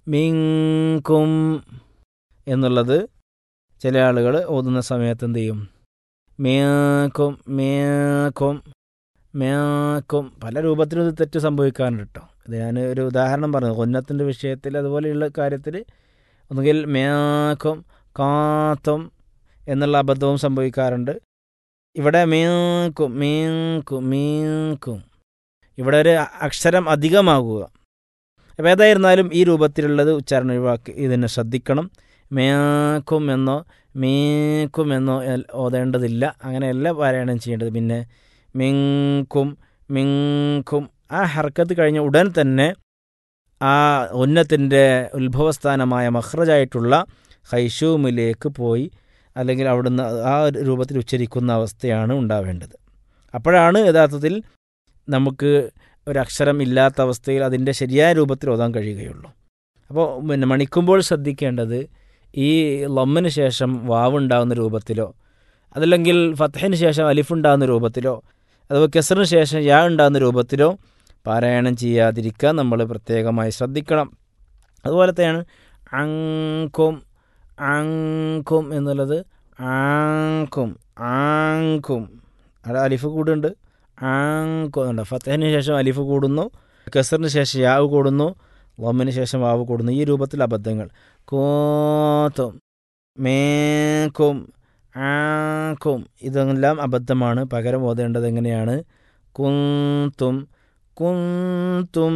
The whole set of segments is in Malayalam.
മിങ്കും എന്നുള്ളത് ചില ആളുകൾ ഓതുന്ന സമയത്ത് എന്ത് ചെയ്യും മേക്കും മേക്കും മേക്കും പല രൂപത്തിലും ഇത് തെറ്റ് സംഭവിക്കാറുണ്ട് കേട്ടോ ഇത് ഞാൻ ഒരു ഉദാഹരണം പറഞ്ഞു കൊന്നത്തിൻ്റെ വിഷയത്തിൽ അതുപോലെയുള്ള കാര്യത്തിൽ ഒന്നുകിൽ മേക്കും കാത്തും എന്നുള്ള അബദ്ധവും സംഭവിക്കാറുണ്ട് ഇവിടെ മീക്കും മീക്കും മീക്കും ഇവിടെ ഒരു അക്ഷരം അധികമാകുക അപ്പോൾ ഏതായിരുന്നാലും ഈ രൂപത്തിലുള്ളത് ഉച്ചാരണം ഒഴിവാക്കി ഇതിനെ ശ്രദ്ധിക്കണം മേക്കും എന്നോ മീക്കും എന്നോ എൽ- ഓതേണ്ടതില്ല അങ്ങനെയല്ല പാരായണം ചെയ്യേണ്ടത് പിന്നെ മിങ്കും മിങ്കും ആ ഹർക്കത്ത് കഴിഞ്ഞ ഉടൻ തന്നെ ആ ഉന്നത്തിൻ്റെ ഉത്ഭവസ്ഥാനമായ മഹ്റജായിട്ടുള്ള ഹൈഷൂമിലേക്ക് പോയി അല്ലെങ്കിൽ അവിടുന്ന് ആ ഒരു രൂപത്തിൽ ഉച്ചരിക്കുന്ന അവസ്ഥയാണ് ഉണ്ടാവേണ്ടത് അപ്പോഴാണ് യഥാർത്ഥത്തിൽ നമുക്ക് ഒരക്ഷരം ഇല്ലാത്ത അവസ്ഥയിൽ അതിൻ്റെ ശരിയായ രൂപത്തിൽ ഓതാൻ കഴിയുകയുള്ളൂ അപ്പോൾ പിന്നെ മണിക്കുമ്പോൾ ശ്രദ്ധിക്കേണ്ടത് ഈ ലമ്മിന് ശേഷം വാവ് ഉണ്ടാകുന്ന രൂപത്തിലോ അതല്ലെങ്കിൽ ഫത്തഹിന് ശേഷം അലിഫ് ഉണ്ടാകുന്ന രൂപത്തിലോ അഥവാ കെസറിന് ശേഷം യാ ഉണ്ടാകുന്ന രൂപത്തിലോ പാരായണം ചെയ്യാതിരിക്കാൻ നമ്മൾ പ്രത്യേകമായി ശ്രദ്ധിക്കണം അതുപോലെ തന്നെയാണ് അങ്കും അങ്കും എന്നുള്ളത് ആങ്കും ആങ്കും അവിടെ അലിഫ് കൂടുണ്ട് ആങ്കും ഉണ്ട് ഫത്തഹിന് ശേഷം അലിഫ് കൂടുന്നു കസറിന് ശേഷം യാവ് കൂടുന്നു വമ്മിന് ശേഷം വാവ് കൂടുന്നു ഈ രൂപത്തിൽ അബദ്ധങ്ങൾ കോത്തും മേക്കും ആക്കും ഇതെല്ലാം അബദ്ധമാണ് പകരം ഓതേണ്ടത് എങ്ങനെയാണ് കുന്തും കുന്തും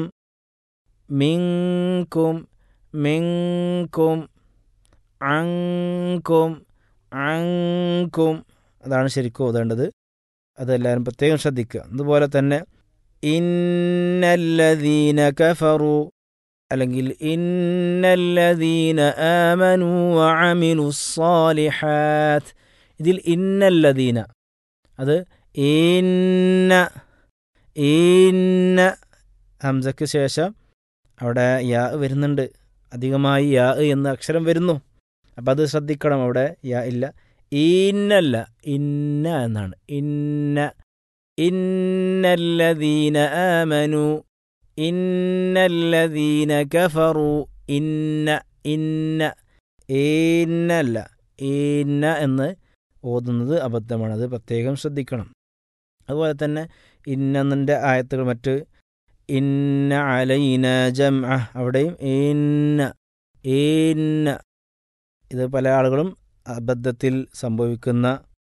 മിങ്കും മിങ്കും അങ്കും അങ്കും അതാണ് ശരിക്കും ഓതേണ്ടത് അതെല്ലാവരും പ്രത്യേകം ശ്രദ്ധിക്കുക അതുപോലെ തന്നെ ഇന്നല്ലദീന കഫറു അല്ലെങ്കിൽ ഇന്നല്ലദീന ആമനു വഅമിലു സ്സാലിഹാത്ത് ഇതിൽ ഇന്നല്ലദീന അത് ഇന്ന ഇന്ന ഹംസയ്ക്ക് ശേഷം അവിടെ യാ വരുന്നുണ്ട് അധികമായി യാ എന്ന അക്ഷരം വരുന്നു അപ്പം അത് ശ്രദ്ധിക്കണം അവിടെ യാ ഇല്ല ഇന്നല്ല ഇന്ന എന്നാണ് ഇന്ന ഇന്നല്ലദീന ആമനു ഇന്നല്ലദീന കഫറു ഇന്ന ഇന്ന ഇന്നല്ല ഇന്ന എന്ന് ഓതുന്നത് അബദ്ധമാണ് അത് പ്രത്യേകം ശ്രദ്ധിക്കണം അതുപോലെ തന്നെ ഇന്നതിൻ്റെ ആയത്തുകൾ മറ്റ് ഇന്ന അലൈന ജം അവിടെയും ഇന്ന ഇന്ന ഇത് പല ആളുകളും അബദ്ധത്തിൽ സംഭവിക്കുന്ന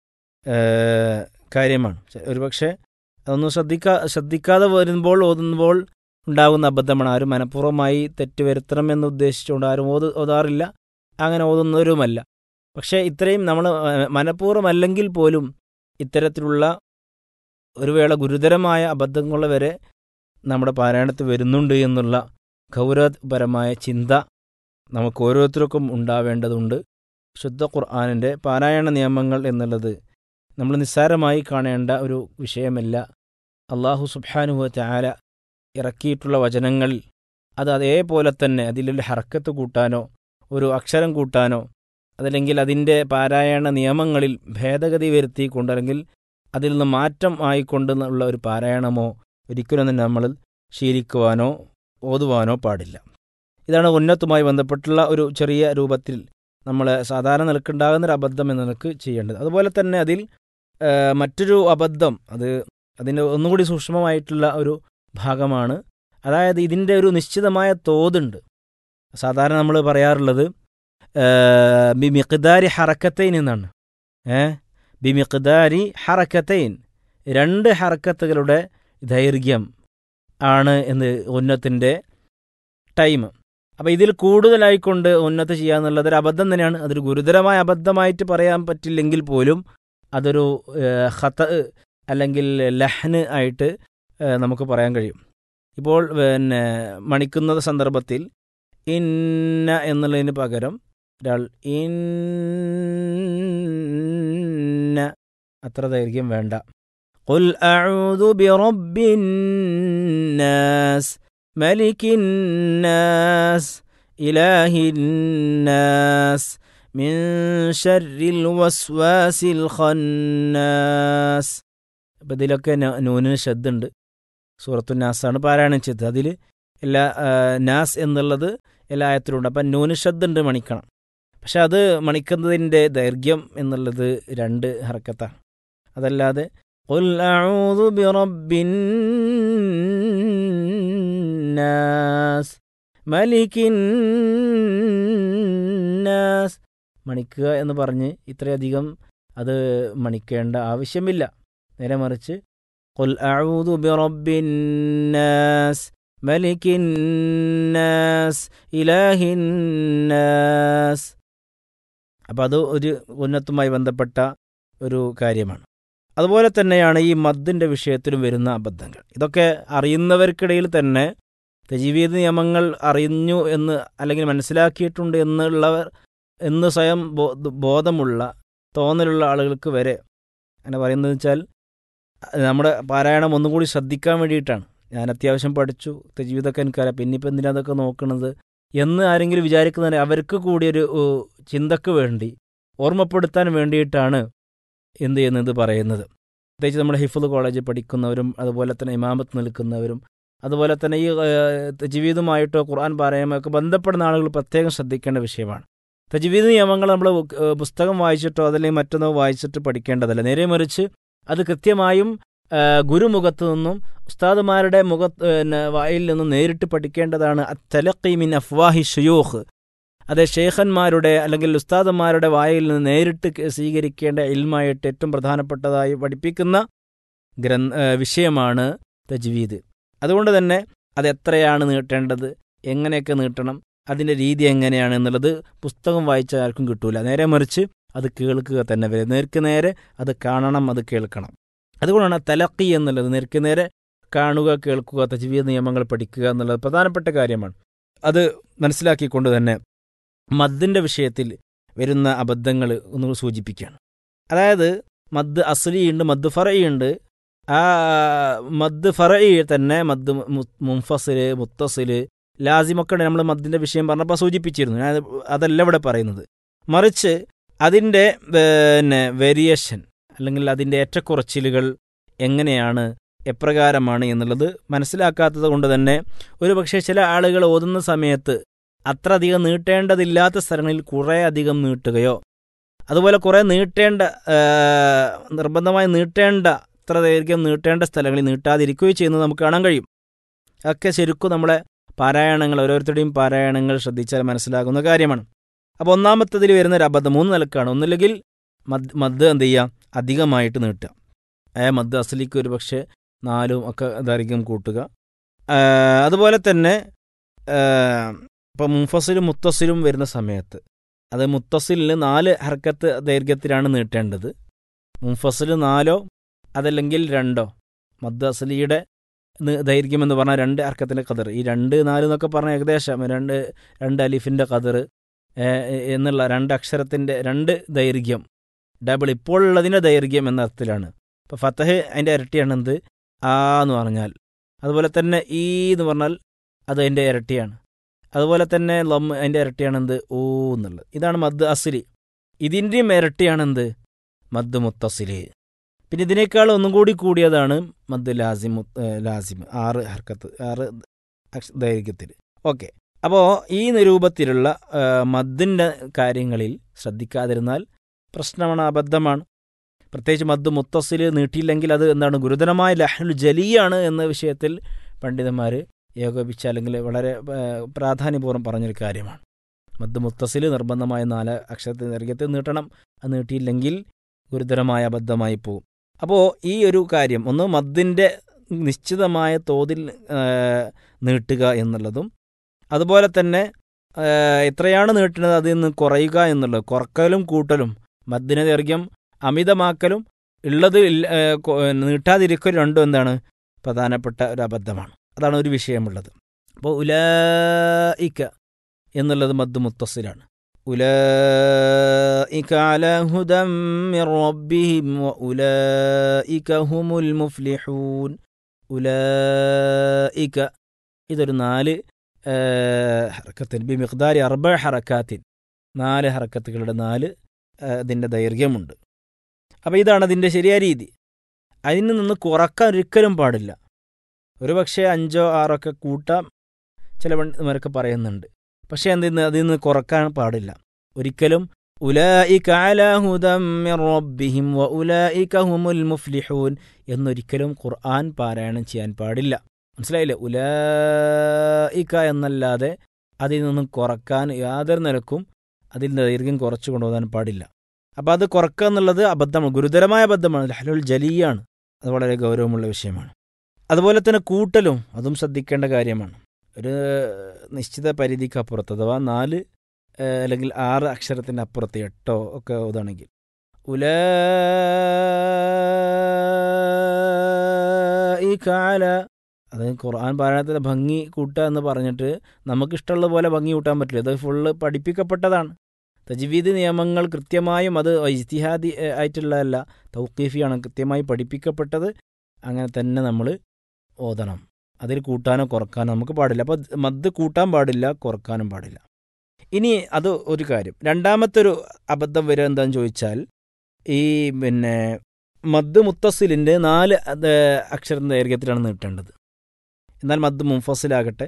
ഏഹ്, കാര്യമാണ് ചെ- ഒരുപക്ഷെ അതൊന്നും ശ്രദ്ധിക്കാ ശ്രദ്ധിക്കാതെ വരുമ്പോൾ ഓതുമ്പോൾ ഉണ്ടാകുന്ന അബദ്ധമാണ് ആരും മനഃപൂർവ്വമായി തെറ്റ് വരുത്തണം എന്ന് ഉദ്ദേശിച്ചുകൊണ്ട് ആരും ഓത് ഓതാറില്ല അങ്ങനെ ഓതുന്നവരുമല്ല പക്ഷേ ഇത്രയും നമ്മൾ മനഃപൂർവ്വമല്ലെങ്കിൽ പോലും ഇത്തരത്തിലുള്ള ഒരു വേള ഗുരുതരമായ അബദ്ധങ്ങൾ വരെ നമ്മുടെ പാരായണത്തിൽ വരുന്നുണ്ട് എന്നുള്ള ഗൗരവപരമായ ചിന്ത നമുക്ക് ഓരോരുത്തർക്കും ഉണ്ടാവേണ്ടതുണ്ട് ശുദ്ധ ഖുർആാനിൻ്റെ പാരായണ നിയമങ്ങൾ എന്നുള്ളത് നമ്മൾ നിസ്സാരമായി കാണേണ്ട ഒരു വിഷയമല്ല അള്ളാഹു സുബ്ഹാനുഹു ചാല ഇറക്കിയിട്ടുള്ള വചനങ്ങൾ അത് അതേപോലെ തന്നെ അതിലൊരു ഹർക്കത്ത് കൂട്ടാനോ ഒരു അക്ഷരം കൂട്ടാനോ അതല്ലെങ്കിൽ അതിൻ്റെ പാരായണ നിയമങ്ങളിൽ ഭേദഗതി വരുത്തിക്കൊണ്ട് അല്ലെങ്കിൽ അതിൽ നിന്ന് മാറ്റം ആയിക്കൊണ്ട് ഉള്ള ഒരു പാരായണമോ ഒരിക്കലും തന്നെ നമ്മൾ ശീലിക്കുവാനോ ഓതുവാനോ പാടില്ല ഇതാണ് ഉന്നത്തുമായി ബന്ധപ്പെട്ടുള്ള ഒരു ചെറിയ രൂപത്തിൽ നമ്മൾ സാധാരണ നിലക്കുണ്ടാകുന്ന ഒരു അബദ്ധം എന്ന നിലക്ക് ചെയ്യേണ്ടത് അതുപോലെ തന്നെ അതിൽ ആ, മറ്റൊരു അബദ്ധം അത് അതിൻ്റെ ഒന്നുകൂടി സൂക്ഷ്മമായിട്ടുള്ള ഒരു ഭാഗമാണ് അതായത് ഇതിൻ്റെ ഒരു നിശ്ചിതമായ തോതുണ്ട് സാധാരണ നമ്മൾ പറയാറുള്ളത് ആ, ബി മിഖ്ദാരി ഹറക്കത്തൈൻ എന്നാണ് ഏ ബി മിഖ്ദാരി ഹറക്കത്തൈൻ രണ്ട് ഹറക്കത്തുകളുടെ ദൈർഘ്യം ആണ് എന്ന് ഉന്നത്തിൻ്റെ ടൈം അപ്പോൾ ഇതിൽ കൂടുതലായിക്കൊണ്ട് ഉന്നത്ത് ചെയ്യുക എന്നുള്ളത് ഒരു അബദ്ധം തന്നെയാണ് അതൊരു ഗുരുതരമായ അബദ്ധമായിട്ട് പറയാൻ പറ്റില്ലെങ്കിൽ പോലും അതൊരു ഏഹ്, ഖത അല്ലെങ്കിൽ ലഹ്ന് ആയിട്ട് ഏഹ്, നമുക്ക് പറയാൻ കഴിയും ഇപ്പോൾ പിന്നെ മണിക്കുന്ന സന്ദർഭത്തിൽ ഇന്ന എന്നുള്ളതിന് പകരം ഒരാൾ ഇന്ന അത്ര ദൈർഘ്യം വേണ്ട قل أعوذ برب الناس ملك الناس إله الناس من شر الوسواس الخناس അപ്പം ഇതിലൊക്കെ ന- നൂനിന് ശ്രദ്ധുണ്ട് സൂറത്തു നാസാണ് പാരായണം ചെയ്തത് അതിൽ എല്ലാ ആ, നാസ് എന്നുള്ളത് എല്ലാ ആയത്തിലുണ്ട് അപ്പം നൂനുഷദ്ദുണ്ട് മണിക്കണം പക്ഷെ അത് മണിക്കുന്നതിൻ്റെ ദൈർഘ്യം എന്നുള്ളത് രണ്ട് ഹർക്കത്താണ് അതല്ലാതെ قل أعوذ برب الناس ملك الناس മണിക്കുക എന്ന് പറഞ്ഞ് ഇത്രയധികം അത് മണിക്കേണ്ട ആവശ്യമില്ല നേരെ മറിച്ച് قل أعوذ برب الناس ملك الناس إله الناس അപ്പോൾ അത് ഒരു ഉന്നത്തുമായി ബന്ധപ്പെട്ട ഒരു കാര്യമാണ് അതുപോലെ തന്നെയാണ് ഈ മദ്ദിൻ്റെ വിഷയത്തിലും വരുന്ന അബദ്ധങ്ങൾ ഇതൊക്കെ അറിയുന്നവർക്കിടയിൽ തന്നെ തജീവീദ് നിയമങ്ങൾ അറിഞ്ഞു എന്ന് അല്ലെങ്കിൽ മനസ്സിലാക്കിയിട്ടുണ്ട് എന്നുള്ളവർ എന്ന് സ്വയം ബോധമുള്ള തോന്നലുള്ള ആളുകൾക്ക് വരെ അങ്ങനെ പറയുന്നത് വെച്ചാൽ നമ്മുടെ പാരായണം ഒന്നും കൂടി ശ്രദ്ധിക്കാൻ വേണ്ടിയിട്ടാണ് ഞാൻ അത്യാവശ്യം പഠിച്ചു ജീവിതമൊക്കെ എനിക്കറിയാം പിന്നെ ഇപ്പം എന്തിനാ അതൊക്കെ നോക്കണത് എന്ന് ആരെങ്കിലും വിചാരിക്കുന്നതിന് അവർക്ക് കൂടി ഒരു ചിന്തക്ക് വേണ്ടി ഓർമ്മപ്പെടുത്താൻ വേണ്ടിയിട്ടാണ് എന്ത് ചെയ്യുന്നത് പറയുന്നത് പ്രത്യേകിച്ച് നമ്മുടെ ഹിഫുദ് കോളേജിൽ പഠിക്കുന്നവരും അതുപോലെ തന്നെ ഇമാമത്ത് നിൽക്കുന്നവരും അതുപോലെ തന്നെ ഈ തജ്വീദുമായിട്ടോ ഖുർആൻ പാരായണമോ ഒക്കെ ബന്ധപ്പെടുന്ന ആളുകൾ പ്രത്യേകം ശ്രദ്ധിക്കേണ്ട വിഷയമാണ് തജ്വീദ് നിയമങ്ങൾ നമ്മൾ പുസ്തകം വായിച്ചിട്ടോ അതല്ലെങ്കിൽ മറ്റൊന്നോ വായിച്ചിട്ട് പഠിക്കേണ്ടതല്ല നേരെ മറിച്ച് അത് കൃത്യമായും ഗുരുമുഖത്തു നിന്നും ഉസ്താദുമാരുടെ മുഖ വായിൽ നിന്നും നേരിട്ട് പഠിക്കേണ്ടതാണ് തലഖീമിൻ അഫ്വാഹി ഷുയൂഖ് അത് ഷേഖന്മാരുടെ അല്ലെങ്കിൽ ഉസ്താദന്മാരുടെ വായിൽ നിന്ന് നേരിട്ട് സ്വീകരിക്കേണ്ട ഇൽമായിട്ട് ഏറ്റവും പ്രധാനപ്പെട്ടതായി പഠിപ്പിക്കുന്ന ഗ്രന്ഥ വിഷയമാണ് തജ്വീദ് അതുകൊണ്ട് തന്നെ അത് എത്രയാണ് നീട്ടേണ്ടത് എങ്ങനെയൊക്കെ നീട്ടണം അതിൻ്റെ രീതി എങ്ങനെയാണ് എന്നുള്ളത് പുസ്തകം വായിച്ച ആർക്കും കിട്ടൂല നേരെ മറിച്ച് അത് കേൾക്കുക തന്നെ വരും നേർക്ക് നേരെ അത് കാണണം അത് കേൾക്കണം അതുകൊണ്ടാണ് തലക്കി എന്നുള്ളത് നേർക്ക് നേരെ കാണുക കേൾക്കുക തജ്വീദ് നിയമങ്ങൾ പഠിക്കുക എന്നുള്ളത് പ്രധാനപ്പെട്ട കാര്യമാണ് അത് മനസ്സിലാക്കിക്കൊണ്ട് തന്നെ മദ്ദിൻ്റെ വിഷയത്തിൽ വരുന്ന അബദ്ധങ്ങൾ ഒന്ന് സൂചിപ്പിക്കുകയാണ് അതായത് മദ് അസ്ലിയുണ്ട് മദ് ഫറയുണ്ട് ആ മദ് ഫറയി തന്നെ മദ് മുംഫസില് മുത്തസില് ലാസിമൊക്കെ നമ്മൾ മദ്ദിൻ്റെ വിഷയം പറഞ്ഞപ്പോൾ സൂചിപ്പിച്ചിരുന്നു ഞാൻ അതല്ല ഇവിടെ പറയുന്നത് മറിച്ച് അതിൻ്റെ പിന്നെ വേരിയേഷൻ അല്ലെങ്കിൽ അതിൻ്റെ ഏറ്റക്കുറച്ചിലുകൾ എങ്ങനെയാണ് എപ്രകാരമാണ് എന്നുള്ളത് മനസ്സിലാക്കാത്തത് കൊണ്ട് തന്നെ ഒരു പക്ഷേ ചില ആളുകൾ ഓതുന്ന സമയത്ത് അത്ര അധികം നീട്ടേണ്ടതില്ലാത്ത സ്ഥലങ്ങളിൽ കുറേ അധികം നീട്ടുകയോ അതുപോലെ കുറേ നീട്ടേണ്ട നിർബന്ധമായി നീട്ടേണ്ട അത്ര ദൈർഘ്യം നീട്ടേണ്ട സ്ഥലങ്ങളിൽ നീട്ടാതിരിക്കുകയോ ചെയ്യുന്നത് നമുക്ക് കാണാൻ കഴിയും ഒക്കെ ശരിക്കും നമ്മളെ പാരായണങ്ങൾ ഓരോരുത്തരുടെയും പാരായണങ്ങൾ ശ്രദ്ധിച്ചാൽ മനസ്സിലാകുന്ന കാര്യമാണ് അപ്പോൾ ഒന്നാമത്തതിൽ വരുന്ന ഒരു അബദ്ധം മൂന്ന് നിലക്കാണ് ഒന്നില്ലെങ്കിൽ മദ് മദ് എന്ത് ചെയ്യുക അധികമായിട്ട് നീട്ടുക ഏ മദ് അസലിക്ക് ഒരു പക്ഷേ നാലും ഒക്കെ ദൈർഘ്യം കൂട്ടുക അതുപോലെ തന്നെ ഇപ്പം മുഫസിലും മുത്തസിലും വരുന്ന സമയത്ത് അത് മുത്തസിലിന് നാല് ഹർക്കത്ത് ദൈർഘ്യത്തിലാണ് നീട്ടേണ്ടത് മുഫസിൽ നാലോ അതല്ലെങ്കിൽ രണ്ടോ മദ് അസലിയുടെ ദൈർഘ്യം എന്ന് പറഞ്ഞാൽ രണ്ട് ഹർക്കത്തിൻ്റെ കതിർ ഈ രണ്ട് നാല് എന്നൊക്കെ പറഞ്ഞാൽ ഏകദേശം രണ്ട് രണ്ട് അലിഫിൻ്റെ കതിർ എന്നുള്ള രണ്ട് അക്ഷരത്തിൻ്റെ രണ്ട് ദൈർഘ്യം ഡബിൾ ഇപ്പോൾ ഉള്ളതിൻ്റെ ദൈർഘ്യം എന്ന അർത്ഥത്തിലാണ് ഇപ്പോൾ ഫത്തഹ് അതിൻ്റെ ഇരട്ടിയാണ് എന്ത് ആ എന്ന് പറഞ്ഞാൽ അതുപോലെ തന്നെ ഈ എന്ന് പറഞ്ഞാൽ അത് അതിൻ്റെ ഇരട്ടിയാണ് അതുപോലെ തന്നെ ലം അതിൻ്റെ ഇരട്ടിയാണെന്ത് ഓ എന്നുള്ളത് ഇതാണ് മദ് അസിലി ഇതിൻ്റെയും ഇരട്ടിയാണെന്ത് മദ് മുത്തസിലി പിന്നെ ഇതിനേക്കാൾ ഒന്നും കൂടി കൂടിയതാണ് മദ് ലാസിം ലാസിം ആറ് ഹർക്കത്ത് ആറ് ദൈർഘ്യത്തിൽ ഓക്കെ അപ്പോൾ ഈ രൂപത്തിലുള്ള മദ്ദിൻ്റെ കാര്യങ്ങളിൽ ശ്രദ്ധിക്കാതിരുന്നാൽ പ്രശ്നമാണ് അബദ്ധമാണ് പ്രത്യേകിച്ച് മദ് മുത്തസിൽ നീട്ടിയില്ലെങ്കിൽ അത് എന്താണ് ഗുരുതരമായ ലഹ്നുൽ ജലിയാണ് എന്ന വിഷയത്തിൽ പണ്ഡിതന്മാർ ഏകോപിച്ച അല്ലെങ്കിൽ വളരെ പ്രാധാന്യപൂർവ്വം പറഞ്ഞൊരു കാര്യമാണ് മദ് മുത്തസിൽ നിർബന്ധമായ നാല് അക്ഷരത്തെ ദൈർഘ്യത്തിൽ നീട്ടണം അത് നീട്ടിയില്ലെങ്കിൽ ഗുരുതരമായ അബദ്ധമായി പോകും അപ്പോൾ ഈ ഒരു കാര്യം ഒന്ന് മദ്ദിൻ്റെ നിശ്ചിതമായ തോതിൽ നീട്ടുക എന്നുള്ളതും അതുപോലെ തന്നെ എത്രയാണ് നീട്ടുന്നത് അതിൽ നിന്ന് കുറയുക എന്നുള്ളത് കുറക്കലും കൂട്ടലും മദ്ദിനെ ദൈർഘ്യം അമിതമാക്കലും ഉള്ളത് നീട്ടാതിരിക്കലും രണ്ടും എന്താണ് പ്രധാനപ്പെട്ട ഒരു അബദ്ധമാണ് അതാണ് ഒരു വിഷയമുള്ളത് അപ്പോൾ ഉലഇക്ക എന്നുള്ളത് മദ് മുത്തസിലാണ് ഉലഇക അല ഹുദം മിർ റബ്ബിഹിം വഉലഇക ഹുമുൽ മുഫ്ലിഹൂൻ ഉലഇക ഇതൊരു നാല് ഹറക്കത്തിന് ബി മിഖ്ദാരി അർബ ഹറക്കാത്തിൻ നാല് ഹറക്കത്തുകളുടെ നാല് ഇതിൻ്റെ ദൈർഘ്യമുണ്ട് അപ്പോൾ ഇതാണ് അതിൻ്റെ ശരിയായ രീതി അതിൽ നിന്ന് കുറക്കാൻ ഒരിക്കലും പാടില്ല ഒരു പക്ഷേ അഞ്ചോ ആറോ ഒക്കെ കൂട്ടാം ചില പണ്ഡിതന്മാരൊക്കെ പറയുന്നുണ്ട് പക്ഷേ എന്ത് ചെയ്യുന്നു അതിൽ നിന്ന് കുറക്കാൻ പാടില്ല ഒരിക്കലും ഉലായിക അലാ ഹുദം മിർ റബ്ബിഹിം വ ഉലായിക ഹുമുൽ മുഫ്ലിഹൂൻ എന്നൊരിക്കലും ഖുർആൻ പാരായണം ചെയ്യാൻ പാടില്ല മനസ്സിലായില്ലേ ഉലായിക എന്നല്ലാതെ അതിൽ നിന്നും കുറക്കാൻ യാതൊരു നിലക്കും അതിൽ ദൈർഘ്യം കുറച്ചു കൊണ്ടുപോകാൻ പാടില്ല അപ്പോൾ അത് കുറക്കുക എന്നുള്ളത് അബദ്ധമാണ് ഗുരുതരമായ അബദ്ധമാണ് ഹലുൽ ജലിയാണ് അത് വളരെ ഗൗരവമുള്ള വിഷയമാണ് അതുപോലെ തന്നെ കൂട്ടലും അതും ശ്രദ്ധിക്കേണ്ട കാര്യമാണ് ഒരു നിശ്ചിത പരിധിക്ക് അപ്പുറത്ത് അഥവാ നാല് ഏഹ്, അല്ലെങ്കിൽ ആറ് അക്ഷരത്തിൻ്റെ അപ്പുറത്ത് എട്ടോ ഒക്കെ ഇതാണെങ്കിൽ ഉല അത് ഖുർആൻ പാരായണത്തിൻ്റെ ഭംഗി കൂട്ടുക എന്ന് പറഞ്ഞിട്ട് നമുക്കിഷ്ടമുള്ള പോലെ ഭംഗി കൂട്ടാൻ പറ്റില്ല ഇത് ഫുള്ള് പഠിപ്പിക്കപ്പെട്ടതാണ് തജ്വീദ് നിയമങ്ങൾ കൃത്യമായും അത് ഇജ്തിഹാദി ഏഹ്, ആയിട്ടുള്ളതല്ല തൗക്കീഫിയാണ് കൃത്യമായി പഠിപ്പിക്കപ്പെട്ടത് അങ്ങനെ തന്നെ നമ്മൾ ഓതണം അതിൽ കൂട്ടാനോ കുറക്കാനോ നമുക്ക് പാടില്ല അപ്പോൾ മദ് കൂട്ടാൻ പാടില്ല കുറക്കാനും പാടില്ല ഇനി അത് ഒരു കാര്യം രണ്ടാമത്തെ ഒരു അബദ്ധം വരിക എന്താണെന്ന് ചോദിച്ചാൽ ഈ പിന്നെ മദ് മുത്തസിലിൻ്റെ നാല് അത് അക്ഷരം ദൈർഘ്യത്തിലാണ് നീട്ടേണ്ടത് എന്നാൽ മദ് മുംഫസിലാകട്ടെ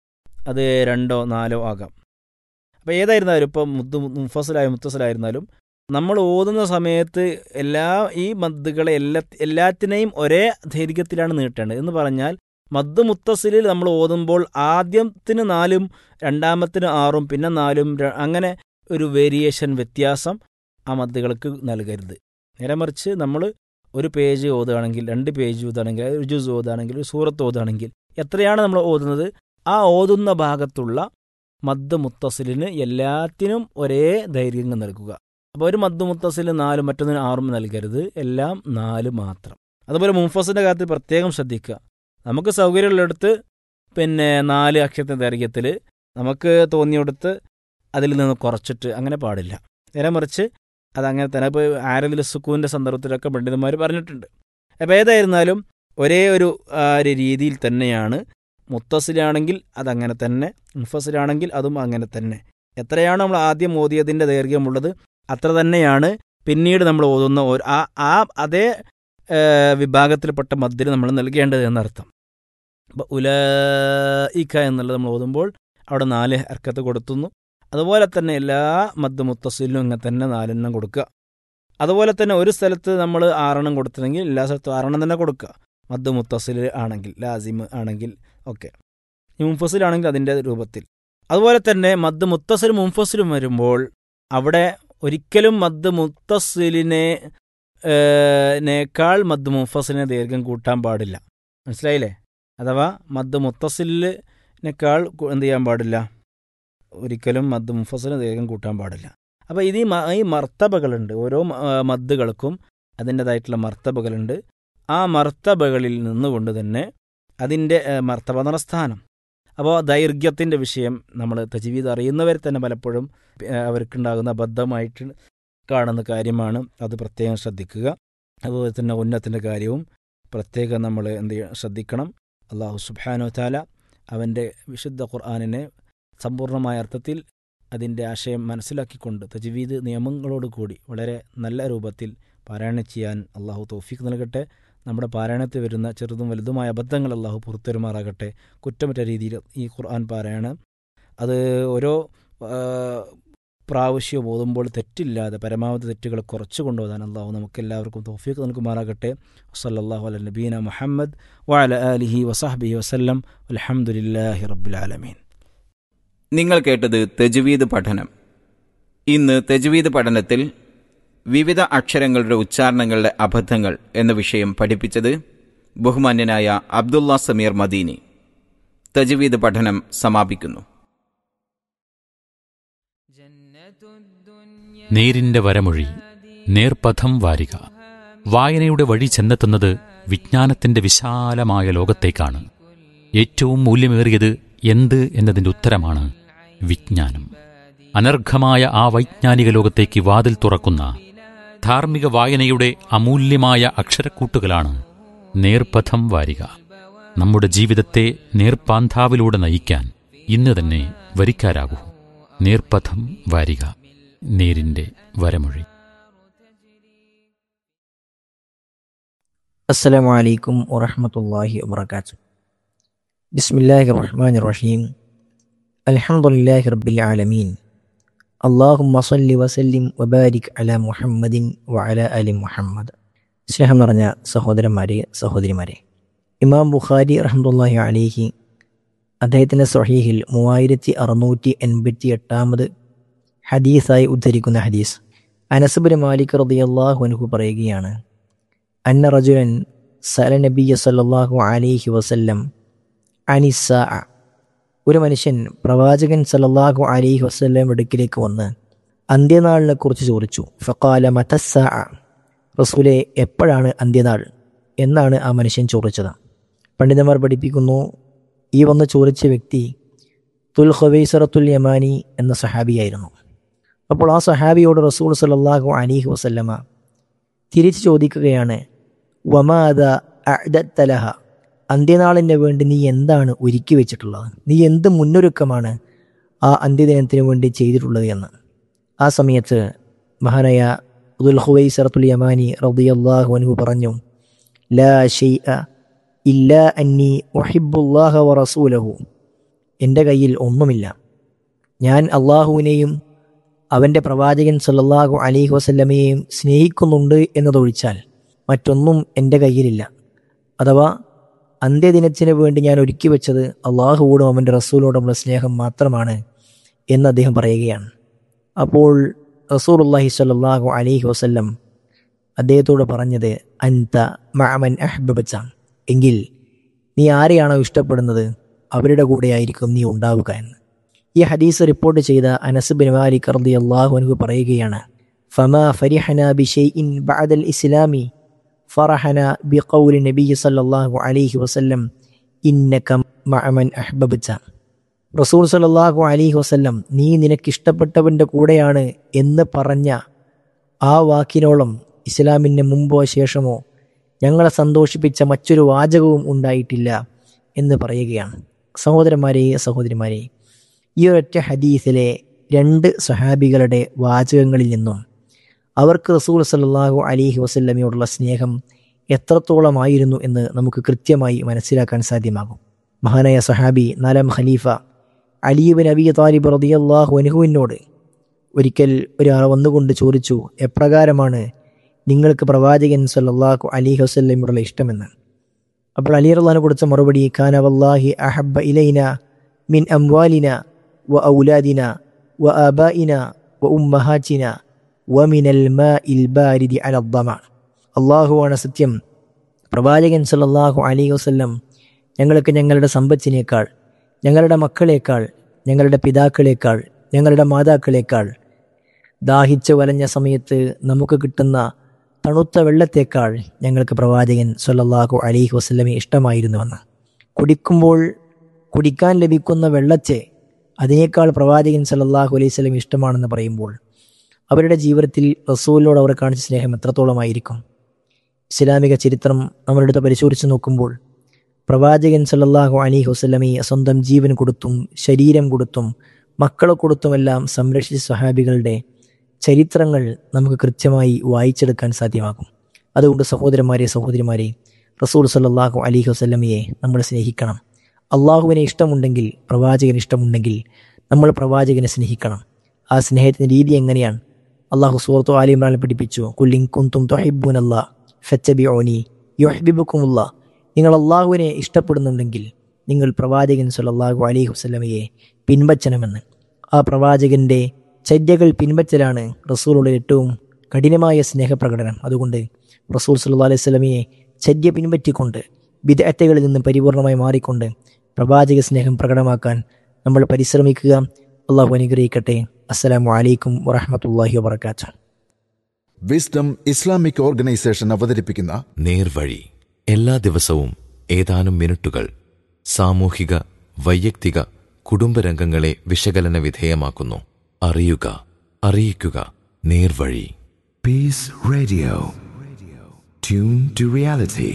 അത് രണ്ടോ നാലോ ആകാം അപ്പോൾ ഏതായിരുന്നാലും ഇപ്പം മുദ് മുംഫസിലായ മുത്തസിലായിരുന്നാലും നമ്മൾ ഓതുന്ന സമയത്ത് എല്ലാ ഈ മദ്ദുകളെ എല്ലാ എല്ലാത്തിനെയും ഒരേ ദൈർഘ്യത്തിലാണ് നീട്ടേണ്ടത് എന്ന് പറഞ്ഞാൽ മദ് മുത്തസിലിൽ നമ്മൾ ഓതുമ്പോൾ ആദ്യത്തിന് നാലും രണ്ടാമത്തിന് ആറും പിന്നെ നാലും ര- അങ്ങനെ ഒരു വേരിയേഷൻ വ്യത്യാസം ആ മദ്ദുകൾക്ക് നൽകരുത് നേരെ മറിച്ച് നമ്മൾ ഒരു പേജ് ഓതുകയാണെങ്കിൽ രണ്ട് പേജ് ഓതുകയാണെങ്കിൽ ഒരു ജുസ് ഓതുകയാണെങ്കിൽ ഒരു സൂറത്ത് ഓതുകയാണെങ്കിൽ എത്രയാണ് നമ്മൾ ഓതുന്നത് ആ ഓതുന്ന ഭാഗത്തുള്ള മദ് മുത്തസിലിന് എല്ലാത്തിനും ഒരേ ദൈർഘ്യം നൽകുക അപ്പോൾ ഒരു മദ് മുത്തസിൽ നാലും മറ്റൊന്നിന് ആറും നൽകരുത് എല്ലാം നാല് മാത്രം അതുപോലെ മുംഫസിൻ്റെ കാര്യത്തിൽ പ്രത്യേകം ശ്രദ്ധിക്കുക നമുക്ക് സൗകര്യമുള്ളിടത്ത് പിന്നെ നാല് അക്ഷരത്തിൻ്റെ ദൈർഘ്യത്തിൽ നമുക്ക് തോന്നിയെടുത്ത് അതിൽ നിന്ന് കുറച്ചിട്ട് അങ്ങനെ പാടില്ല നേരെ മറിച്ച് അതങ്ങനെ തന്നെ ഇപ്പോൾ ആരതിൽ സുക്കൂവിൻ്റെ സന്ദർഭത്തിലൊക്കെ പണ്ഡിതന്മാർ പറഞ്ഞിട്ടുണ്ട് അപ്പോൾ ഏതായിരുന്നാലും ഒരേ ഒരു ആ, ഒരു രീതിയിൽ തന്നെയാണ് മുത്തസിലാണെങ്കിൽ അതങ്ങനെ തന്നെ മുഫസിലാണെങ്കിൽ അതും അങ്ങനെ തന്നെ എത്രയാണ് നമ്മൾ ആദ്യം ഓതിയതിൻ്റെ ദൈർഘ്യമുള്ളത് അത്ര തന്നെയാണ് പിന്നീട് നമ്മൾ ഓതുന്ന ഒരു- ആ ആ അതേ ഏ, വിഭാഗത്തിൽപ്പെട്ട മദ്ദിന് നമ്മൾ നൽകേണ്ടത് എന്നർത്ഥം അപ്പോൾ ഉലയിക്ക എന്നുള്ളത് നമ്മൾ ഓതുമ്പോൾ അവിടെ നാല് ഹർക്കത്ത് കൊടുത്തുന്നു അതുപോലെ തന്നെ എല്ലാ മദ് മുത്തസിലും ഇങ്ങനെ തന്നെ നാലെണ്ണം കൊടുക്കുക അതുപോലെ തന്നെ ഒരു സ്ഥലത്ത് നമ്മൾ ആറെണ്ണം കൊടുത്തില്ലെങ്കിൽ എല്ലാ സ്ഥലത്തും ആറെണ്ണം തന്നെ കൊടുക്കുക മദ് മുത്തസിൽ ആണെങ്കിൽ ലാസിം ആണെങ്കിൽ ഒക്കെ മുംഫസിലാണെങ്കിൽ അതിൻ്റെ രൂപത്തിൽ അതുപോലെ തന്നെ മദ് മുത്തസിൽ മുംഫസിലും വരുമ്പോൾ അവിടെ ഒരിക്കലും മദ് മുത്തസിലിനെ ഏഹ്, നേക്കാൾ മദ് മുംഫസിലിനെ ദീർഘം കൂട്ടാൻ പാടില്ല മനസ്സിലായില്ലേ അഥവാ മദ് മുത്തസിലിനേക്കാൾ കു- എന്ത് ചെയ്യാൻ പാടില്ല ഒരിക്കലും മദ് മുഫസിന് ദീർഘം കൂട്ടാൻ പാടില്ല അപ്പോൾ ഇത് ഈ മ- ഈ മർത്തബകളുണ്ട് ഓരോ മ- ആ, മദ്ദുകൾക്കും അതിൻ്റെതായിട്ടുള്ള മർത്തബകളുണ്ട് ആ മർത്തബകളിൽ നിന്നുകൊണ്ട് തന്നെ അതിൻ്റെ ഏ, മർത്തബ എന്ന സ്ഥാനം അപ്പോൾ ദൈർഘ്യത്തിൻ്റെ വിഷയം നമ്മൾ തജ്വീദ് അറിയുന്നവർ തന്നെ പലപ്പോഴും ഏ, അവർക്കുണ്ടാകുന്ന അബദ്ധമായിട്ട് കാണുന്ന കാര്യമാണ് അത് പ്രത്യേകം ശ്രദ്ധിക്കുക അതുപോലെ തന്നെ ഉന്നത്തിൻ്റെ കാര്യവും പ്രത്യേകം നമ്മൾ എന്ത് ചെയ്യ- ശ്രദ്ധിക്കണം അള്ളാഹു സുബ്ഹാനു താല അവൻ്റെ വിശുദ്ധ ഖുർആാനിനെ സമ്പൂർണ്ണമായ അർത്ഥത്തിൽ അതിൻ്റെ ആശയം മനസ്സിലാക്കിക്കൊണ്ട് തജ്വീദ് നിയമങ്ങളോട് കൂടി വളരെ നല്ല രൂപത്തിൽ പാരായണം ചെയ്യാൻ അള്ളാഹു തൗഫീഖ് നൽകട്ടെ നമ്മുടെ പാരായണത്തിൽ വരുന്ന ചെറുതും വലുതുമായ അബദ്ധങ്ങൾ അള്ളാഹു പുറത്തുവരുമാറാകട്ടെ കുറ്റമറ്റ രീതിയിൽ ഈ ഖുർആൻ പാരായണം അത് ഓരോ ആ, പ്രാവശ്യവും ഓതുമ്പോൾ തെറ്റില്ലാതെ പരമാവധി തെറ്റുകൾ കുറച്ചു കൊണ്ടുപോകാൻ അള്ളാഹു നമുക്ക് എല്ലാവർക്കും തൗഫീഖ് നൽകുമാറാകട്ടെ വസല്ലാഹു അല നബീന മുഹമ്മദ് വഅല ആലിഹി വസഹബിഹി വസല്ലം അലഹമുല്ലാഹി റബ്ബുലാലമീൻ നിങ്ങൾ കേട്ടത് തെജുവീദ് പഠനം ഇന്ന് തെജുവീദ് പഠനത്തിൽ വിവിധ അക്ഷരങ്ങളുടെ ഉച്ചാരണങ്ങളുടെ അബദ്ധങ്ങൾ എന്ന വിഷയം പഠിപ്പിച്ചത് ബഹുമാന്യനായ അബ്ദുള്ള സമീർ മദീനി തജുവീദ് പഠനം സമാപിക്കുന്നു നേരിന്റെ വരമൊഴി നേർപഥം വാരിക വായനയുടെ വഴി ചെന്നെത്തുന്നത് വിജ്ഞാനത്തിന്റെ വിശാലമായ ലോകത്തേക്കാണ് ഏറ്റവും മൂല്യമേറിയത് എന്ത് എന്നതിന്റെ ഉത്തരമാണ് വിജ്ഞാനം അനർഘമായ ആ വൈജ്ഞാനിക ലോകത്തേക്ക് വാതിൽ തുറക്കുന്ന ധാർമ്മിക വായനയുടെ അമൂല്യമായ അക്ഷരക്കൂട്ടുകളാണ് നേർപഥം വാരിക നമ്മുടെ ജീവിതത്തെ നേർപ്പാന്താവിലൂടെ നയിക്കാൻ ഇന്ന് തന്നെ വരിക്കാരാകൂ നേർപഥം വാരിക നേരിന്റെ വരമൊഴി السلام عليكم ورحمة الله وبركاته بسم الله الرحمن الرحيم الحمد لله رب العالمين اللهم صل وسلم وبارك على മുഹമ്മദ് وعلى آل മുഹമ്മദ് സ്നേഹം നിറഞ്ഞ സഹോദരന്മാരെ സഹോദരിമാരെ ഇമാം ബുഖാരി റഹ്മത്തുള്ളാഹി അലിഹി അദ്ദേഹത്തിൻ്റെ സ്വഹീഹിൽ മൂവായിരത്തി അറുന്നൂറ്റി എൺപത്തി എട്ടാമത് ഹദീസായി ഉദ്ധരിക്കുന്ന ഹദീസ് അനസുബിന് മാലിക് റളിയല്ലാഹു അൻഹു പറയുകയാണ് അന്ന റജുലൻ സല നബിയ സല്ലല്ലാഹു അലൈഹി വസല്ലം അനിസ ഒരു മനുഷ്യൻ പ്രവാചകൻ സല്ലല്ലാഹു അലൈഹി വസല്ലം അടുക്കിലേക്ക് വന്ന് അന്ത്യനാളിനെ കുറിച്ച് ചോദിച്ചു ഫക്കാല മതസ്സ റസൂലെ എപ്പോഴാണ് അന്ത്യനാൾ എന്നാണ് ആ മനുഷ്യൻ ചോദിച്ചത് പണ്ഡിതന്മാർ പഠിപ്പിക്കുന്നു ഈ വന്ന് ചോദിച്ച വ്യക്തി തുൽ ഖുവൈസറത്തുൽ യമാനി എന്ന സഹാബിയായിരുന്നു അപ്പോൾ ആ സഹാബിയോട് റസൂൽ സല്ലല്ലാഹു അലൈഹി വസല്ലമ തിരിച്ചു ചോദിക്കുകയാണ് വമാദ അഅദത്തലഹ അന്ത്യനാളിന് വേണ്ടി നീ എന്താണ് ഒരുക്കി വെച്ചിട്ടുള്ളത് നീ എന്ത് മുന്നൊരുക്കമാണ് ആ അന്ത്യദിനത്തിന് വേണ്ടി ചെയ്തിട്ടുള്ളത് എന്ന് ആ സമയത്ത് മഹാനായ ഉദുൽ ഹുവൈസറത്തുൽ യമാനി റളിയല്ലാഹു അൻഹു പറഞ്ഞു ലാ ഷെയ്അ ഇല്ലാ അന്നി ഒഹിബുല്ലാഹ വ റസൂലഹു എൻ്റെ കയ്യിൽ ഒന്നുമില്ല ഞാൻ അള്ളാഹുവിനെയും അവൻ്റെ പ്രവാചകൻ സല്ലല്ലാഹു അലൈഹി വസല്ലമയെയും സ്നേഹിക്കുന്നുണ്ട് എന്നതൊഴിച്ചാൽ മറ്റൊന്നും എൻ്റെ കയ്യിലില്ല അഥവാ അന്ത്യദിനത്തിന് വേണ്ടി ഞാൻ ഒരുക്കി വെച്ചത് അള്ളാഹുവോടും അവൻ്റെ റസൂലോടുമുള്ള സ്നേഹം മാത്രമാണ് എന്ന് അദ്ദേഹം പറയുകയാണ് അപ്പോൾ റസൂലുള്ളാഹി സ്വല്ലല്ലാഹു അലൈഹി വസല്ലം അദ്ദേഹത്തോട് പറഞ്ഞത് അൻത മഅമൻ അഹ്ബബച്ച എങ്കിൽ നീ ആരെയാണോ ഇഷ്ടപ്പെടുന്നത് അവരുടെ കൂടെയായിരിക്കും നീ ഉണ്ടാവുക എന്ന് ഈ ഹദീസ് റിപ്പോർട്ട് ചെയ്ത അനസ് ബിൻ മാലിക് റളിയല്ലാഹു അൻഹു പറയുകയാണ് ഫമാ ഫരിഹന ബിഷൈഇൻ ബഅദൽ ഇസ്ലാമി ഫറഹന ബിഖൗലി നബി സല്ലല്ലാഹു അലൈഹി വസല്ലം ഇന്നക മഅമൻ അഹ്ബബ്ത റസൂൽ സല്ലല്ലാഹു അലൈഹി വസല്ലം നീ നിനക്കിഷ്ടപ്പെട്ടവൻ്റെ കൂടെയാണ് എന്ന് പറഞ്ഞ ആ വാക്കിനോളം ഇസ്ലാമിന് മുമ്പോ ശേഷമോ ഞങ്ങളെ സന്തോഷിപ്പിച്ച മറ്റൊരു വാചകവും ഉണ്ടായിട്ടില്ല എന്ന് പറയുകയാണ് സഹോദരന്മാരെ സഹോദരിമാരെ ഈ ഒരൊറ്റ ഹദീസിലെ രണ്ട് സഹാബികളുടെ വാചകങ്ങളിൽ നിന്നും അവർക്ക് റസൂൽ സല്ലല്ലാഹു അലിഹി വസല്ലമയോടുള്ള സ്നേഹം എത്രത്തോളമായിരുന്നു എന്ന് നമുക്ക് കൃത്യമായി മനസ്സിലാക്കാൻ സാധ്യമാകും മഹാനായ സഹാബി നാലാം ഖലീഫ അലീബിൻ അബി താലിബ് റളിയല്ലാഹു അൻഹുവിനോട് ഒരിക്കൽ ഒരാൾ വന്നുകൊണ്ട് ചോദിച്ചു എപ്രകാരമാണ് നിങ്ങൾക്ക് പ്രവാചകൻ സല്ലല്ലാഹു അലിഹി വസല്ലമയോടുള്ള ഇഷ്ടമെന്ന് അപ്പോൾ അലി റള്ളാഹിനെ കൊടുത്ത മറുപടി ഖാന വല്ലാഹി അഹബ്ബ ഇലൈന മിൻ അംവാലിന വ ഔലാദിന വ ആബായിന വ ഉമ്മഹാറ്റിന വമിനൽ മാഇൽ ബാരിദി അലദ്ദമ അള്ളാഹുവാണ് സത്യം പ്രവാചകൻ സല്ലല്ലാഹു അലൈഹി വസല്ലം ഞങ്ങൾക്ക് ഞങ്ങളുടെ സമ്പത്തിനേക്കാൾ ഞങ്ങളുടെ മക്കളേക്കാൾ ഞങ്ങളുടെ പിതാക്കളേക്കാൾ ഞങ്ങളുടെ മാതാക്കളേക്കാൾ ദാഹിച്ച് വലഞ്ഞ സമയത്ത് നമുക്ക് കിട്ടുന്ന തണുത്ത വെള്ളത്തേക്കാൾ ഞങ്ങൾക്ക് പ്രവാചകൻ സല്ലല്ലാഹു അലൈഹി വസല്ലമെ ഇഷ്ടമായിരുന്നുവെന്ന് കുടിക്കുമ്പോൾ കുടിക്കാൻ ലഭിക്കുന്ന വെള്ളത്തെ അതിനേക്കാൾ പ്രവാചകൻ സല്ലല്ലാഹു അലൈഹി വസല്ലം ഇഷ്ടമാണെന്ന് പറയുമ്പോൾ അവരുടെ ജീവിതത്തിൽ റസൂലിനോട് അവർ കാണിച്ച സ്നേഹം എത്രത്തോളമായിരിക്കും ഇസ്ലാമിക ചരിത്രം നമ്മളെടുത്ത് പരിശോധിച്ച് നോക്കുമ്പോൾ പ്രവാചകൻ സല്ലല്ലാഹു അലൈഹി വസല്ലമയെ സ്വന്തം ജീവൻ കൊടുത്തും ശരീരം കൊടുത്തും മക്കളെ കൊടുത്തുമെല്ലാം സംരക്ഷിച്ച സഹാബികളുടെ ചരിത്രങ്ങൾ നമുക്ക് കൃത്യമായി വായിച്ചെടുക്കാൻ സാധ്യമാകും അതുകൊണ്ട് സഹോദരന്മാരെ സഹോദരിമാരെ റസൂൽ സല്ലല്ലാഹു അലൈഹി വസല്ലമയെ നമ്മൾ സ്നേഹിക്കണം അള്ളാഹുവിനെ ഇഷ്ടമുണ്ടെങ്കിൽ പ്രവാചകന് ഇഷ്ടമുണ്ടെങ്കിൽ നമ്മൾ പ്രവാചകനെ സ്നേഹിക്കണം ആ സ്നേഹത്തിൻ്റെ രീതി എങ്ങനെയാണ് അള്ളാഹു സുഹൃത്തു ആലി ഇമ്രാൻ പഠിപ്പിച്ചു കുല്ലിൻ കുന്തും തൊഹിബുൻ അല്ലാ ഫച്ചബിയോനി യൊഹബിബുക്കുമുള്ള നിങ്ങൾ അള്ളാഹുവിനെ ഇഷ്ടപ്പെടുന്നുണ്ടെങ്കിൽ നിങ്ങൾ പ്രവാചകൻ സല്ലല്ലാഹു അലൈഹി വസല്ലമയെ പിൻവച്ചണമെന്ന് ആ പ്രവാചകൻ്റെ ചര്യകൾ പിൻവച്ചലാണ് റസൂലുള്ള ഏറ്റവും കഠിനമായ സ്നേഹപ്രകടനം അതുകൊണ്ട് റസൂൽ സല്ലല്ലാഹു അലൈഹി വസല്ലമയെ ചര്യ പിൻപറ്റിക്കൊണ്ട് വിദഗ്ധകളിൽ നിന്ന് പരിപൂർണമായി മാറിക്കൊണ്ട് പ്രവാചക സ്നേഹം പ്രകടമാക്കാൻ നമ്മൾ പരിശ്രമിക്കുക അള്ളാഹു അനുഗ്രഹിക്കട്ടെ അസ്സലാമു അലൈക്കും വറഹമത്തല്ലാഹി വബർക്കാത്തു വിസ്ഡം ഇസ്ലാമിക് ഓർഗനൈസേഷൻ അവതരിപ്പിക്കുന്ന നേർവഴി എല്ലാ ദിവസവും ഏതാനും മിനിറ്റുകൾ സാമൂഹിക വൈയക്തിക കുടുംബരംഗങ്ങളെ വിശകലന വിധേയമാക്കുന്നു അറിയുക അറിയിക്കുക നേർവഴി Peace Radio. Tune to reality.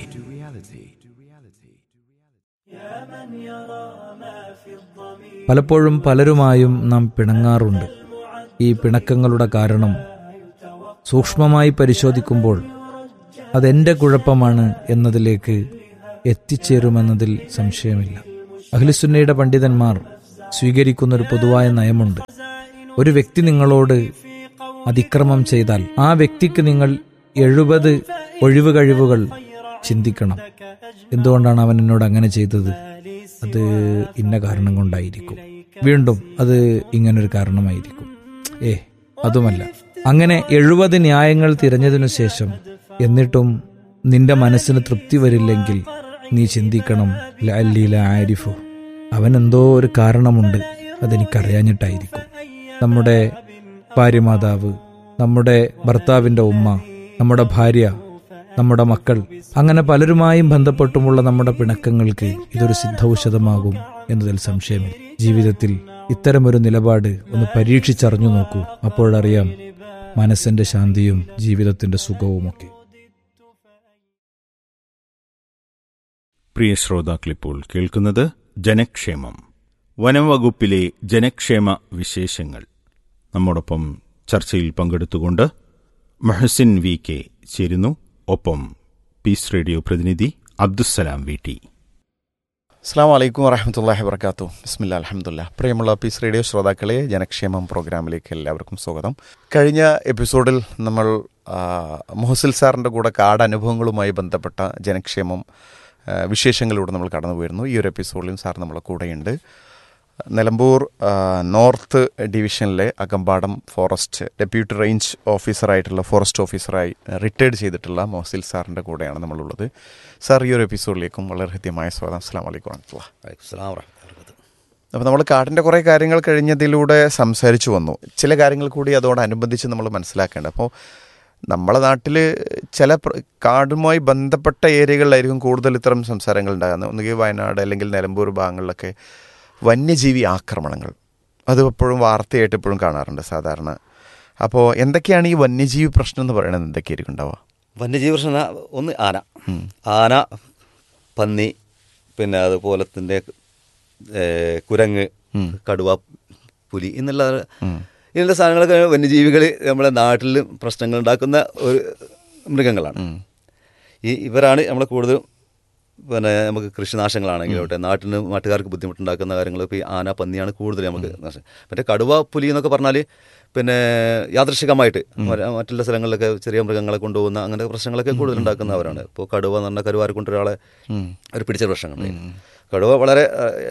പലപ്പോഴും പലരുമായും നാം പിണങ്ങാറുണ്ട് ഈ പിണക്കങ്ങളുടെ കാരണം സൂക്ഷ്മമായി പരിശോധിക്കുമ്പോൾ അതെന്റെ കുഴപ്പമാണ് എന്നതിലേക്ക് എത്തിച്ചേരുമെന്നതിൽ സംശയമില്ല അഖിലുസുന്നയുടെ പണ്ഡിതന്മാർ സ്വീകരിക്കുന്ന ഒരു പൊതുവായ നയമുണ്ട് ഒരു വ്യക്തി നിങ്ങളോട് അതിക്രമം ചെയ്താൽ ആ വ്യക്തിക്ക് നിങ്ങൾ എഴുപത് ഒഴിവ് കഴിവുകൾ ചിന്തിക്കണം എന്തുകൊണ്ടാണ് അവൻ എന്നോട് അങ്ങനെ ചെയ്തത് അത് ഇന്ന കാരണം കൊണ്ടായിരിക്കും വീണ്ടും അത് ഇങ്ങനൊരു കാരണമായിരിക്കും ഏ അതുമല്ല അങ്ങനെ എഴുപത് ന്യായങ്ങൾ തിരഞ്ഞതിനു ശേഷം എന്നിട്ടും നിന്റെ മനസ്സിന് തൃപ്തി വരില്ലെങ്കിൽ നീ ചിന്തിക്കണം ലഅല്ലീല ആരിഫു അവൻ എന്തോ ഒരു കാരണമുണ്ട് അതെനിക്കറിയാഞ്ഞിട്ടായിരിക്കും നമ്മുടെ ഭാര്യമാതാവ് നമ്മുടെ ഭർത്താവിൻ്റെ ഉമ്മ നമ്മുടെ ഭാര്യ നമ്മുടെ മക്കൾ അങ്ങനെ പലരുമായും ബന്ധപ്പെട്ടുമുള്ള നമ്മുടെ പിണക്കങ്ങൾക്ക് ഇതൊരു സിദ്ധൌഷധമാകും എന്നതിൽ സംശയമില്ല ജീവിതത്തിൽ ഇത്തരമൊരു നിലപാട് ഒന്ന് പരീക്ഷിച്ചറിഞ്ഞു നോക്കൂ അപ്പോഴറിയാം മനസ്സിന്റെ ശാന്തിയും ജീവിതത്തിന്റെ സുഖവുമൊക്കെ പ്രിയ ശ്രോതാക്കളിപ്പോൾ കേൾക്കുന്നത് ജനക്ഷേമം വനം വകുപ്പിലെ ജനക്ഷേമ വിശേഷങ്ങൾ നമ്മോടൊപ്പം ചർച്ചയിൽ പങ്കെടുത്തുകൊണ്ട് മഹസിൻ വി കെ ചേരുന്നു ഒപ്പം പീസ് റേഡിയോ പ്രതിനിധി അബ്ദുസലാം വി ടി അസ്സാം വലൈക്കും വറഹമത്തല്ലാഹി വർക്കാത്തു ബിസ്മില്ല അലഹമുല്ല പ്രിയമുള്ള പീസ് റേഡിയോ ശ്രോതാക്കളെ ജനക്ഷേമം പ്രോഗ്രാമിലേക്ക് എല്ലാവർക്കും സ്വാഗതം കഴിഞ്ഞ എപ്പിസോഡിൽ നമ്മൾ ആ, മുഹസിൽ സാറിൻ്റെ കൂടെ കാട് അനുഭവങ്ങളുമായി ബന്ധപ്പെട്ട ജനക്ഷേമം ആ, വിശേഷങ്ങളിലൂടെ നമ്മൾ കടന്നു പോയിരുന്നു ഈ ഒരു എപ്പിസോഡിലും സാർ നമ്മളെ കൂടെയുണ്ട് നിലമ്പൂർ ആ, നോർത്ത് ഡിവിഷനിലെ അകമ്പാടം ഫോറസ്റ്റ് ഡെപ്യൂട്ടി റേഞ്ച് ഓഫീസറായിട്ടുള്ള ഫോറസ്റ്റ് ഓഫീസറായി റിട്ടയർഡ് ചെയ്തിട്ടുള്ള മോസിൽ സാറിൻ്റെ കൂടെയാണ് നമ്മളുള്ളത് സാർ ഈ ഒരു എപ്പിസോഡിലേക്കും വളരെ ഹൃദ്യമായ സ്വാഗതം അസ്സാം വലൈക്കും വറഹമത്തുള്ള അപ്പോൾ നമ്മൾ കാടിൻ്റെ കുറേ കാര്യങ്ങൾ കഴിഞ്ഞതിലൂടെ സംസാരിച്ചു വന്നു ചില കാര്യങ്ങൾ കൂടി അതോടനുബന്ധിച്ച് നമ്മൾ മനസ്സിലാക്കേണ്ടത് അപ്പോൾ നമ്മളെ നാട്ടിൽ ചില പ്ര- കാടുമായി ബന്ധപ്പെട്ട ഏരിയകളിലായിരിക്കും കൂടുതൽ ഇത്തരം സംസാരങ്ങൾ ഉണ്ടാകുന്നത് ഒന്നുകിൽ വയനാട് അല്ലെങ്കിൽ നിലമ്പൂർ ഭാഗങ്ങളിലൊക്കെ വന്യജീവി ആക്രമണങ്ങൾ അത് എപ്പോഴും വാർത്തയായിട്ട് എപ്പോഴും കാണാറുണ്ട് സാധാരണ അപ്പോൾ എന്തൊക്കെയാണ് ഈ വന്യജീവി പ്രശ്നം എന്ന് പറയുന്നത് എന്തൊക്കെയായിരിക്കും ഉണ്ടാവുക വന്യജീവി പ്രശ്നം എന്നാ ഒന്ന് ആന ആന പന്നി പിന്നെ അതുപോലെ തന്നെ ഏ, കുരങ്ങ് കടുവ പുലി എന്നുള്ള ഇങ്ങനത്തെ സാധനങ്ങളൊക്കെ വന്യജീവികൾ നമ്മുടെ നാട്ടിൽ പ്രശ്നങ്ങൾ ഉണ്ടാക്കുന്ന ഒരു മൃഗങ്ങളാണ് ഈ ഇവരാണ് നമ്മളെ കൂടുതലും പിന്നെ നമുക്ക് കൃഷിനാശങ്ങളാണെങ്കിലോട്ടെ നാട്ടിന് നാട്ടുകാർക്ക് ബുദ്ധിമുട്ടുണ്ടാക്കുന്ന കാര്യങ്ങളൊക്കെ ഈ ആന പന്നിയാണ് കൂടുതൽ നമുക്ക് നാശം മറ്റേ കടുവ പുലി എന്നൊക്കെ പറഞ്ഞാൽ പിന്നെ യാദൃശികമായിട്ട് മര- മറ്റുള്ള സ്ഥലങ്ങളിലൊക്കെ ചെറിയ മൃഗങ്ങളെ കൊണ്ടുപോകുന്ന അങ്ങനെ പ്രശ്നങ്ങളൊക്കെ കൂടുതൽ ഉണ്ടാക്കുന്നവരാണ് ഇപ്പോൾ കടുവ എന്ന് പറഞ്ഞാൽ കരുവാരെ കൊണ്ട് ഒരാളെ ഒരു പിടിച്ച പ്രശ്നങ്ങൾ കടുവ വളരെ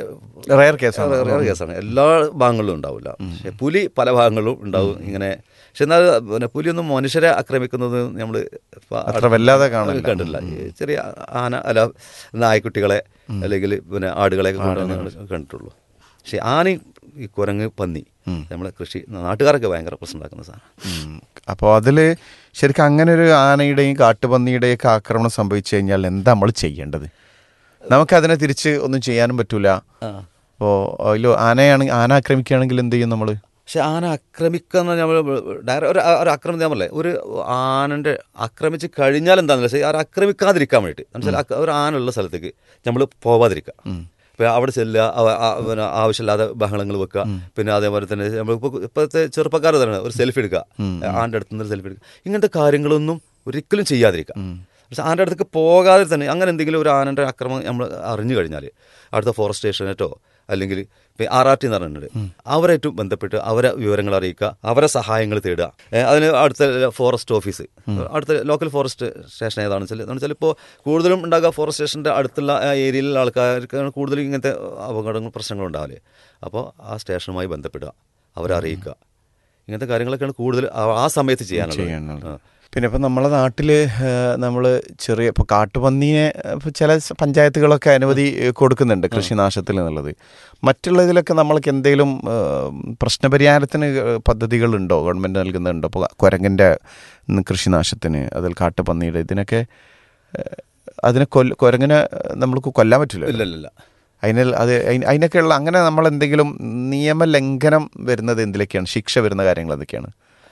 Rare case ആണ്. റയർ കേസാണ് എല്ലാ ഭാഗങ്ങളിലും ഉണ്ടാവില്ല പക്ഷേ പുലി പല ഭാഗങ്ങളിലും ഉണ്ടാവും ഇങ്ങനെ പക്ഷെ എന്നാൽ പിന്നെ പുലിയൊന്നും മനുഷ്യരെ ആക്രമിക്കുന്നത് നമ്മൾ അത്ര വല്ലാതെ കാണില്ല. കണ്ടില്ല ഈ ചെറിയ ആന അല്ല നായ്ക്കുട്ടികളെ അല്ലെങ്കിൽ പിന്നെ ആടുകളെയൊക്കെ കൊണ്ടുവന്ന് ഞങ്ങൾ കണ്ടിട്ടുള്ളൂ പക്ഷെ ആനയും ഈ കുരങ്ങ് പന്നി നമ്മളെ കൃഷി നാട്ടുകാരൊക്കെ ഭയങ്കര പ്രശ്നം ഉണ്ടാക്കുന്ന സാധനം അപ്പോൾ അതിൽ ശരിക്കും അങ്ങനെ ഒരു ആനയുടെയും കാട്ടുപന്നിയുടെയും ഒക്കെ ആക്രമണം സംഭവിച്ചു കഴിഞ്ഞാൽ എന്താ നമ്മൾ ചെയ്യേണ്ടത് നമുക്കതിനെ തിരിച്ച് ഒന്നും ചെയ്യാനും പറ്റൂല അപ്പോൾ അതിൽ ആനയാണെങ്കിൽ ആന ആക്രമിക്കുകയാണെങ്കിൽ എന്ത് ചെയ്യും നമ്മൾ പക്ഷെ ആന ആക്രമിക്കുന്ന നമ്മൾ ഡയറ ഒരു ഒരു ആക്രമണം ഞാൻ പറഞ്ഞേ ഒരു ആനൻ്റെ ആക്രമിച്ച് കഴിഞ്ഞാൽ എന്താണെന്ന് വെച്ചാൽ ആ ആക്രമിക്കാതിരിക്കാൻ വേണ്ടിയിട്ട് എന്നുവെച്ചാൽ ഒരു ആന ഉള്ള സ്ഥലത്തേക്ക് നമ്മൾ പോവാതിരിക്കുക ഇപ്പോൾ അവിടെ ചെല്ലുക അവ- ആ- പിന്നെ ആവശ്യമില്ലാതെ ബഹളങ്ങൾ വെക്കുക പിന്നെ അതേപോലെ തന്നെ നമ്മളിപ്പോൾ ഇപ്പോഴത്തെ ചെറുപ്പക്കാർ തന്നെ ഒരു സെൽഫി എടുക്കുക ആൻ്റെ അടുത്ത് നിന്ന് സെൽഫി എടുക്കുക ഇങ്ങനത്തെ കാര്യങ്ങളൊന്നും ഒരിക്കലും ചെയ്യാതിരിക്കുക പക്ഷെ ആൻ്റെ അടുത്തേക്ക് പോകാതെ തന്നെ അങ്ങനെ എന്തെങ്കിലും ഒരു ആനൻ്റെ ആക്രമണം നമ്മൾ അറിഞ്ഞു കഴിഞ്ഞാൽ അടുത്ത ഫോറസ്റ്റ് സ്റ്റേഷനേറ്റോ അല്ലെങ്കിൽ ആർ ആർ ടി എന്ന് പറഞ്ഞിട്ടുണ്ട് അവരായിട്ടും ബന്ധപ്പെട്ട് അവരെ വിവരങ്ങൾ അറിയിക്കുക അവരെ സഹായങ്ങൾ തേടുക ഏ, അതിന് അടുത്ത ഫോറസ്റ്റ് ഓഫീസ് അടുത്ത ലോക്കൽ ഫോറസ്റ്റ് സ്റ്റേഷൻ ഏതാണെന്ന് വെച്ചാൽ എന്ന് വെച്ചാൽ ഇപ്പോൾ കൂടുതലും ഉണ്ടാകുക ഫോറസ്റ്റ് സ്റ്റേഷൻ്റെ അടുത്തുള്ള ആ ഏരിയയിലുള്ള ആൾക്കാർക്കാണ് കൂടുതലും ഇങ്ങനത്തെ അപകടങ്ങൾ പ്രശ്നങ്ങൾ ഉണ്ടാവില്ലേ അപ്പോൾ ആ സ്റ്റേഷനുമായി ബന്ധപ്പെടുക അവരെ അറിയിക്കുക ഇങ്ങനത്തെ കാര്യങ്ങളൊക്കെയാണ് കൂടുതൽ ആ- ആ സമയത്ത് ചെയ്യാനുള്ളത് ചെയ്യാനുള്ളത്. ആ. പിന്നെ ഇപ്പം നമ്മളെ നാട്ടിൽ നമ്മൾ ചെറിയ ഇപ്പോൾ കാട്ടുപന്നീനെ ഇപ്പോൾ ചില സ- പഞ്ചായത്തുകളൊക്കെ അനുമതി ഏഹ്, കൊടുക്കുന്നുണ്ട് കൃഷിനാശത്തിൽ എന്നുള്ളത് മറ്റുള്ളതിലൊക്കെ നമ്മൾക്ക് എന്തെങ്കിലും ഏഹ്, പ്രശ്നപരിഹാരത്തിന് ഏഹ്, പദ്ധതികളുണ്ടോ ഗവൺമെൻറ് നൽകുന്നുണ്ടോ ഇപ്പോൾ കുരങ്ങിൻ്റെ ഉം, കൃഷിനാശത്തിന് അതിൽ കാട്ടുപന്നിയുടെ ഇതിനൊക്കെ ഏഹ്, അതിനെ കൊല്ല കുരങ്ങിനെ നമ്മൾക്ക് കൊല്ലാൻ പറ്റില്ല ഇല്ല ഇല്ല ഇല്ല അതിന് അത് അയിന് അതിനൊക്കെയുള്ള അങ്ങനെ നമ്മൾ എന്തെങ്കിലും നിയമലംഘനം വരുന്നത് എന്തിലൊക്കെയാണ് ശിക്ഷ വരുന്ന കാര്യങ്ങൾ എന്തൊക്കെയാണ്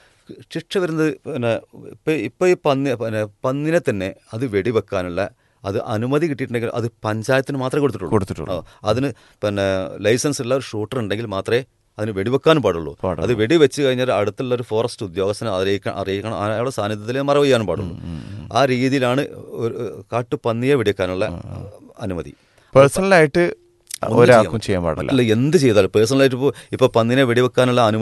ശിക്ഷ വരുന്നത് പിന്നെ ഇപ്പം ഇപ്പം ഈ പന്നി പിന്നെ പന്നിനെ തന്നെ അത് വെടിവെക്കാനുള്ള അത് അനുമതി കിട്ടിയിട്ടുണ്ടെങ്കിൽ അത് പഞ്ചായത്തിന് മാത്രമേ കൊടുത്തിട്ടുള്ളൂ കൊടുത്തിട്ടുള്ളൂ. ആ, അതിന് പിന്നെ ലൈസൻസ് ഉള്ള ഒരു ഷൂട്ടർ ഉണ്ടെങ്കിൽ മാത്രമേ അതിന് വെടിവെക്കാനും പാടുള്ളൂ അത് വെടിവെച്ച് കഴിഞ്ഞാൽ അടുത്തുള്ള ഒരു ഫോറസ്റ്റ് ഉദ്യോഗസ്ഥനെ അറിയിക്കണം അറിയിക്കണം ആ- അയാളുടെ സാന്നിധ്യത്തിലേ മറവ് ചെയ്യാനും പാടുള്ളൂ ആ രീതിയിലാണ് ഒരു കാട്ടുപന്നിയെ വെടിവെക്കാനുള്ള അനുമതി പേഴ്സണലായിട്ട് ഒന്നും ഒരാൾക്കും ചെയ്യാൻ പാടില്ല അല്ല എന്ത് ചെയ്താലും പേഴ്സണലായിട്ട് ഇപ്പോൾ ഇപ്പോൾ പന്നിനെ വെടിവെക്കാനുള്ള അനുമതി